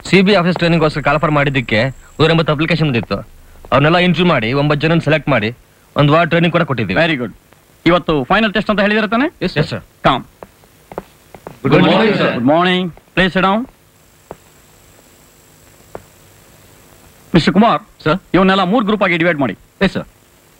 C B office ಟ್ರೈನಿಂಗ್ಗೋಸ್ಕರ call for ಮಾಡಿದ್ದಕ್ಕೆ ನೂರ ಎಂಬತ್ತು ಅಪ್ಲಿಕೇಶನ್ ಬಂದಿತ್ತು ಅವ್ರನ್ನೆಲ್ಲ ಇಂಟರ್ವ್ಯೂ ಮಾಡಿ ಒಂಬತ್ತು ಜನ ಸೆಲೆಕ್ಟ್ ಮಾಡಿ ಒಂದು ವಾರ ಟ್ರೈನಿಂಗ್ ಕೂಡ ಕೊಟ್ಟಿದ್ದೀವಿ ವೆರಿ ಗುಡ್ ಇವತ್ತು ಫೈನಲ್ ಟೆಸ್ಟ್ ಅಂತ ಹೇಳಿದಿರ ತಾನೆ Yes, sir. Calm Good morning, sir. Good morning place down mister Kumar sir ಇವನ್ನೆಲ್ಲ ಮೂರು ಗ್ರೂಪ್ ಆಗಿ ಡಿವೈಡ್ ಮಾಡಿ ಎಸ್ ಸರ್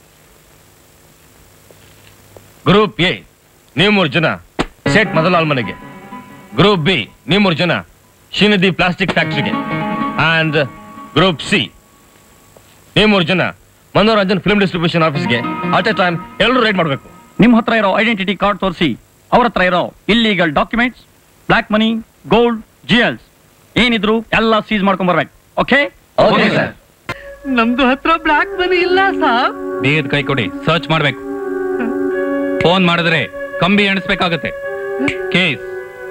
ಗ್ರೂಪ್ ಎ ನೀವು ಮೂರು ಜನ ಸೇಟ್ ಮೊದಲಾಲ್ ಮನೆಗೆ ಗ್ರೂಪ್ ಬಿ ನೀವು ಮೂರು ಜನ ಶಿನದಿ ಪ್ಲಾಸ್ಟಿಕ್ ಫ್ಯಾಕ್ಟ್ರಿಗೆ ಅಂಡ್ ಗ್ರೂಪ್ ಸಿ ನೀವು ಮೂರು ಜನ ಮನೋರಂಜನ್ ಫಿಲ್ಮ್ ಡಿಸ್ಟ್ರಿಬ್ಯೂಷನ್ ಆಫೀಸ್ಗೆ ಅಟ್ ಎ ಟೈಮ್ ಎಲ್ಲರೂ ರೈಡ್ ಮಾಡಬೇಕು ನಿಮ್ಮ ಹತ್ರ ಇರೋ ಐಡೆಂಟಿಟಿ ಕಾರ್ಡ್ ತೋರಿಸಿ ಅವ್ರ ಹತ್ರ ಇರೋ illegal documents black money gold jewels ಏನಿದ್ರು ಎಲ್ಲ ಸೀಸ್ ಮಾಡ್ಕೊಂಡ್ ಬರ್ಬೇಕು ಓಕೆ ನಮ್ದು ಹತ್ರ ಬ್ಲಾಕ್ ಮನಿ ಇಲ್ಲ ಸಾಬ್ ಬೇಗದ ಕೈ ಕೊಡಿ ಸರ್ಚ್ ಮಾಡ್ಬೇಕು ಫೋನ್ ಮಾಡಿದ್ರೆ ಕಂಬಿ ಎಣಿಸ್ಬೇಕಾಗತ್ತೆ case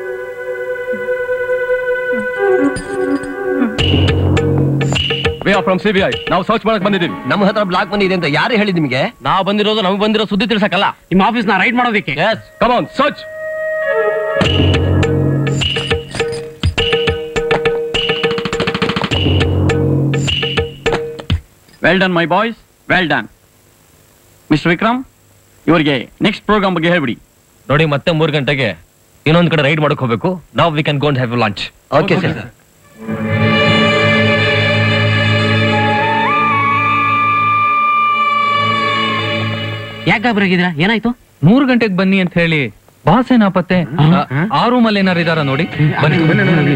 we are from CBI ನಾವು ಸರ್ಚ್ ಮಾಡಕ್ ಬಂದಿದ್ದೀವಿ ನಮ್ಮ ಹತ್ರ ಬ್ಲಾಕ್ ಮನಿ ಇದೆ ಅಂತ ಯಾರು ಹೇಳಿ ನಿಮಗೆ ನಾವು ಬಂದಿರೋದು ನಮಗೆ ಬಂದಿರೋ ಸುದ್ದಿ ತಿಳ್ಸಕ್ಕಲ್ಲ ನಿಮ್ಮ ಆಫೀಸ್ ನ ರೈಡ್ ಮಾಡೋದಕ್ಕೆ yes come on search well done my boys well done mister Vikram ಇವರಿಗೆ ನೆಕ್ಸ್ಟ್ ಪ್ರೋಗ್ರಾಮ್ ಬಗ್ಗೆ ಹೇಳ್ಬಿಡಿ ನೋಡಿ ಮತ್ತೆ ಮೂರು ಗಂಟೆಗೆ ಇನ್ನೊಂದ್ ಕಡೆ ರೈಡ್ ಮಾಡಕ್ ಹೋಗ್ಬೇಕು ನಾವು we can go and have lunch okay sir ಯಾಕೆ ಗಾಬರಾಗಿದ್ದೀರಾ ಏನಾಯ್ತು ಮೂರು ಗಂಟೆಗೆ ಬನ್ನಿ ಅಂತ ಹೇಳಿ ಬಾಸ್ ಏನಾಪತ್ತೆ ಆ ರೂಮಲ್ಲಿ ಏನಾರು ಇದಾರ ನೋಡಿ ಬನ್ನಿ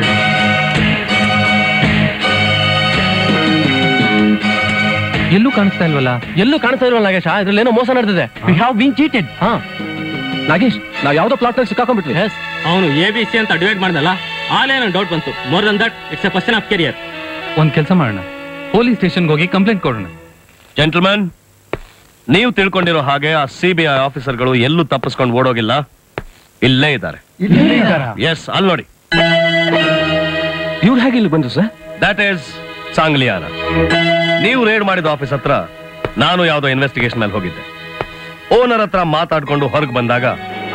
ಎಲ್ಲೂ ಕಾಣಿಸ್ತಾ ಇಲ್ವಲ್ಲ ಎಲ್ಲೂ ಕಾಣಿಸ್ತಾ ಇಲ್ವಲ್ಲ ನಾಗೇಶ ಇದ್ರಲ್ಲಿ ಏನೋ ಮೋಸ ನಡೆದಿದೆ ವಿ ಹ್ಯಾವ್ ಬೀನ್ ಚೀಟೆಡ್ ಹಾ ನಾಗೇಶ್ ನಾವ್ ಯಾವ್ದೋ ಪ್ಲಾಟ್ ನಲ್ಲಿ ಸಿಕ್ಕಾಕೊಂಡ್ಬಿಟ್ವಿ ಅವನು ಎ ಬಿ ಸಿ ಅಂತ ಡಿವೈಡ್ ಮಾಡ್ದಲ್ಲ ಆಲೇ ನಂಗೆ ಡೌಟ್ ಬಂತು more than that it's a question of career ಒಂದ್ ಕೆಲಸ ಮಾಡೋಣ ಪೊಲೀಸ್ ಸ್ಟೇಷನ್ಗೆ ಹೋಗಿ ಕಂಪ್ಲೇಂಟ್ ಕೊಡೋಣ ಜೆಂಟಲ್ಮನ್ ನೀವು ತಿಳ್ಕೊಂಡಿರೋ ಹಾಗೆ ಆ ಸಿಬಿಐ ಆಫೀಸರ್ಗಳು ಎಲ್ಲೂ ತಪ್ಪಿಸ್ಕೊಂಡು ಓಡೋಗಿಲ್ಲ ಇಲ್ಲೇ ಇದ್ದಾರೆ ಎಸ್ ಅಲ್ಲಿ ನೋಡಿ ಇವ್ರು ಹೇಗೆ ಇಲ್ಲಿ ಬಂದ್ರು ಸರ್ ದಟ್ ಈಸ್ ಸಾಂಗ್ಲಿಯಾನ ನೀವು ರೇಡ್ ಮಾಡಿದ ಆಫೀಸ್ ಹತ್ರ ನಾನು ಯಾವುದೋ ಇನ್ವೆಸ್ಟಿಗೇಷನ್ ಮೇಲೆ ಹೋಗಿದ್ದೆ ಓನರ್ ಹತ್ರ ಮಾತಾಡ್ಕೊಂಡು ಹೊರಗೆ ಬಂದಾಗ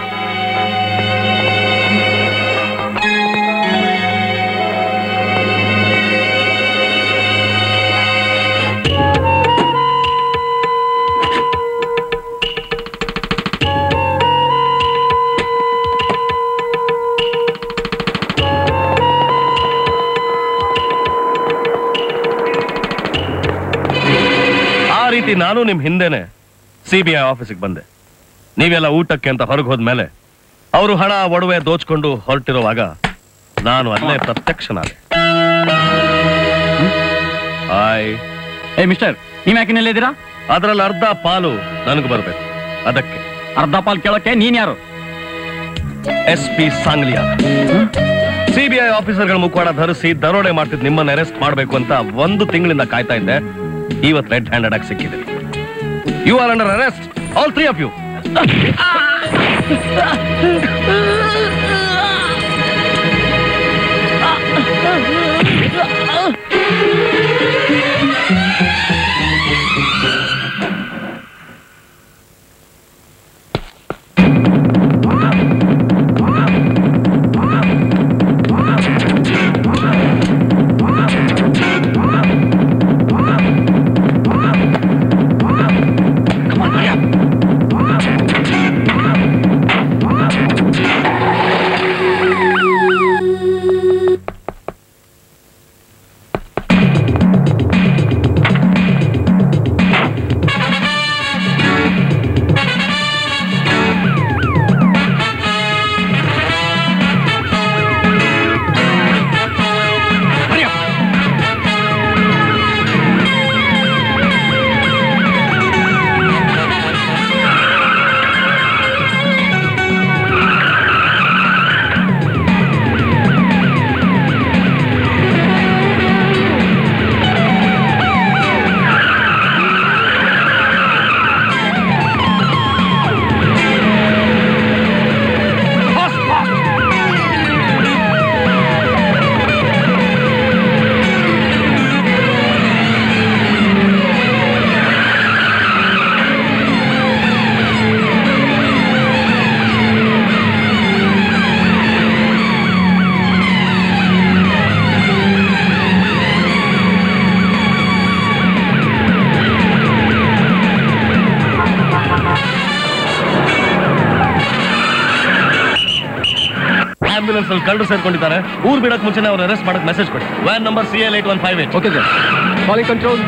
ಆ ರೀತಿ ನಾನು ನಿಮ್ ಹಿಂದೆನೆ ಸಿಬಿಐ ಆಫೀಸಿಗೆ ಬಂದೆ ನೀವೆಲ್ಲ ಊಟಕ್ಕೆ ಅಂತ ಹೊರಗೆ ಹೋದ್ಮೇಲೆ ಅವರು ಹಣ ಒಡವೆ ದೋಚ್ಕೊಂಡು ಹೊರಟಿರುವಾಗ ನಾನು ಅಲ್ಲೇ ಪ್ರತ್ಯಕ್ಷನಾದೆ ಹಾಯ್ ಏ ಮಿಸ್ಟರ್ ನೀವ್ ಯಾಕೆ ಇಲ್ಲಿದ್ದೀರಾ ಅದರಲ್ಲಿ ಅರ್ಧ ಪಾಲು ನನಗೆ ಬರಬೇಕು ಅದಕ್ಕೆ ಅರ್ಧ ಪಾಲ್ ಕೇಳೋಕೆ ನೀನ್ ಯಾರು ಎಸ್ ಪಿ ಸಾಂಗ್ಲಿಯಾ ಸಿಬಿಐ ಆಫೀಸರ್ಗಳ ಮುಖವಾಡ ಧರಿಸಿ ದರೋಡೆ ಮಾಡ್ತಿದ್ ನಿಮ್ಮನ್ನ ಅರೆಸ್ಟ್ ಮಾಡಬೇಕು ಅಂತ ಒಂದು ತಿಂಗಳಿಂದ ಕಾಯ್ತಾ ಇದ್ದೆ ಇವತ್ತು ರೆಡ್ ಹ್ಯಾಂಡೆಡ್ ಆಗಿ ಸಿಕ್ಕಿದೆ you are under arrest all three of you quarters ಅಲ್ಲಿ ಕಳ್ಳರು ಸೇರ್ಕೊಂಡಿದ್ದಾರೆ ಊರ್ ಬಿಡಕ್ ಮುಂಚೆನೆ ಅವ್ರ ಅರೆಸ್ಟ್ ಮಾಡಕ್ ಮೆಸೇಜ್ ಕೊಡಿ van number C L eight one five eight okay sir calling control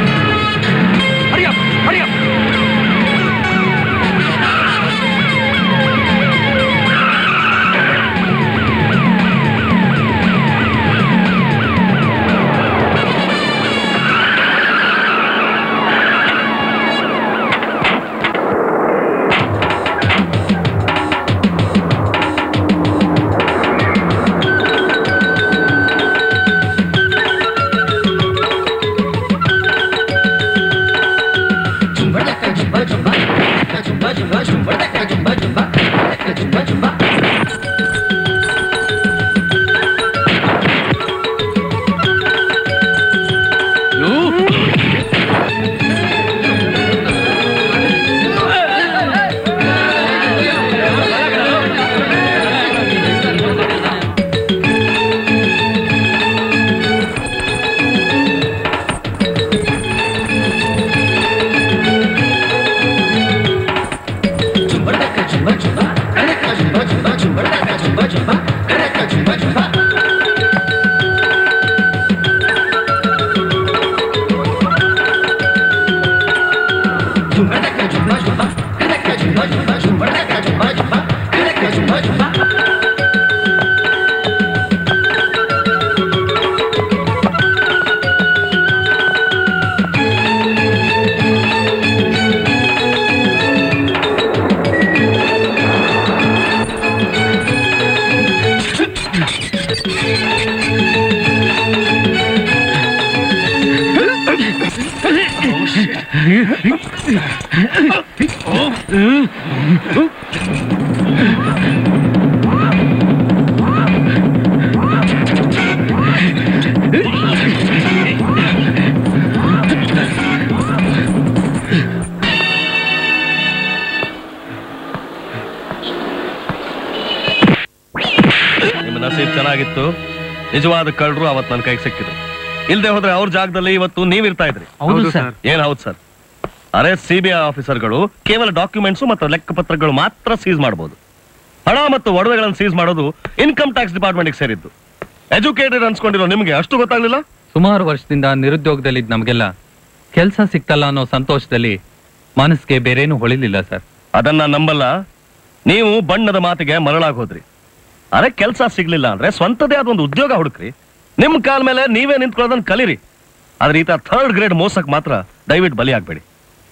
ನಿಮ್ಮ ನಸೀಬ್ ಚೆನ್ನಾಗಿತ್ತು ನಿಜವಾದ ಕಳ್ಳರು ಅವತ್ ನನ್ನ ಕೈಗೆ ಸಿಕ್ಕಿದ್ರು ಇಲ್ದೆ ಹೋದ್ರೆ ಅವ್ರ ಜಾಗದಲ್ಲಿ ಇವತ್ತು ನೀವಿರ್ತಾ ಇದ್ರಿ ಹೌದು ಸರ್ ಏನ್ ಹೌದು ಸರ್ ಅರೆ ಸಿಬಿಐ ಆಫೀಸರ್ಗಳು ಕೇವಲ ಡಾಕ್ಯುಮೆಂಟ್ಸ್ ಮತ್ತು ಲೆಕ್ಕಪತ್ರಗಳು ಮಾತ್ರ ಸೀಸ್ ಮಾಡಬಹುದು ಹಣ ಮತ್ತು ಒಡವೆಗಳನ್ನು ಸೀಸ್ ಮಾಡೋದು ಇನ್ಕಮ್ ಟ್ಯಾಕ್ಸ್ ಡಿಪಾರ್ಟ್ಮೆಂಟ್ಗೆ ಸೇರಿದ್ದು ಎಜುಕೇಟೆಡ್ ಅನ್ಸ್ಕೊಂಡಿರೋ ನಿಮಗೆ ಅಷ್ಟು ಗೊತ್ತಾಗ್ಲಿಲ್ಲ ಸುಮಾರು ವರ್ಷದಿಂದ ನಿರುದ್ಯೋಗದಲ್ಲಿದ್ದ ನಮಗೆಲ್ಲ ಕೆಲಸ ಸಿಕ್ತಲ್ಲ ಅನ್ನೋ ಸಂತೋಷದಲ್ಲಿ ಮನಸ್ಸಿಗೆ ಬೇರೇನು ಹೊಳಿಲಿಲ್ಲ ಸರ್ ಅದನ್ನ ನಂಬಲ್ಲ ನೀವು ಬಣ್ಣದ ಮಾತಿಗೆ ಮರಳಾಗ್ ಹೋದ್ರಿ ಅರೆ ಕೆಲಸ ಸಿಗ್ಲಿಲ್ಲ ಅಂದ್ರೆ ಸ್ವಂತದೇ ಆದ ಒಂದು ಉದ್ಯೋಗ ಹುಡುಕ್ರಿ ನಿಮ್ ಕಾಲ್ ಮೇಲೆ ನೀವೇ ನಿಂತ್ಕೊಳ್ಳೋದನ್ನ ಕಲೀರಿ ಆದ್ರೆ ಈತ ಥರ್ಡ್ ಗ್ರೇಡ್ ಮೋಸಕ್ ಮಾತ್ರ ದಯವಿಟ್ಟು ಬಲಿ ಆಗ್ಬೇಡಿ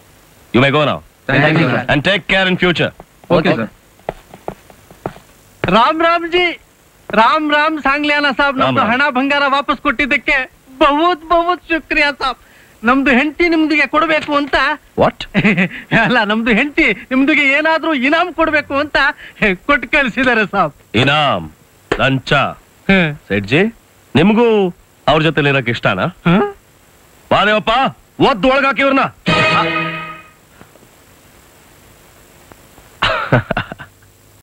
ಯು ಮೇ ಗೋ ನಾವ್ Thank you, sir. And take care in future okay sir Ram Ram ji Ram Ram Sangliana saab ನಮ್ದು ರಾಮ್. ಹಣ ಬಂಗಾರ ವಾಪಸ್ ಕೊಟ್ಟಿದ್ದಕ್ಕೆ ಬಹುತ್ ಬಹುತ್ ಶುಕ್ರಿಯಾ ಸಾಬ್ ನಮ್ದು ಹೆಂಡತಿ ನಿಮ್ದಿಗೆ ಕೊಡ್ಬೇಕು ಅಂತ ವಾಟ್ ಅಲ್ಲ ನಮ್ದು ಹೆಂಡತಿ ನಿಮ್ದಿಗೆ ಏನಾದ್ರೂ ಇನಾಮ್ ಕೊಡ್ಬೇಕು ಅಂತ ಕೊಟ್ಟು ಕಳ್ಸಿದಾರೆ ಸಾಬ್ ಇನಾಮ್ ಲಂಚ ಸೆಡ್ಜಿ ನಿಮ್ಗೂ ಅವ್ರ ಜೊತೆ ಇರಕ್ ಇಷ್ಟನಾ ಬಾದೇವಪ್ಪ ಒದ್ದು ಒಳಗಾಕಿ ಇವ್ರನ್ನ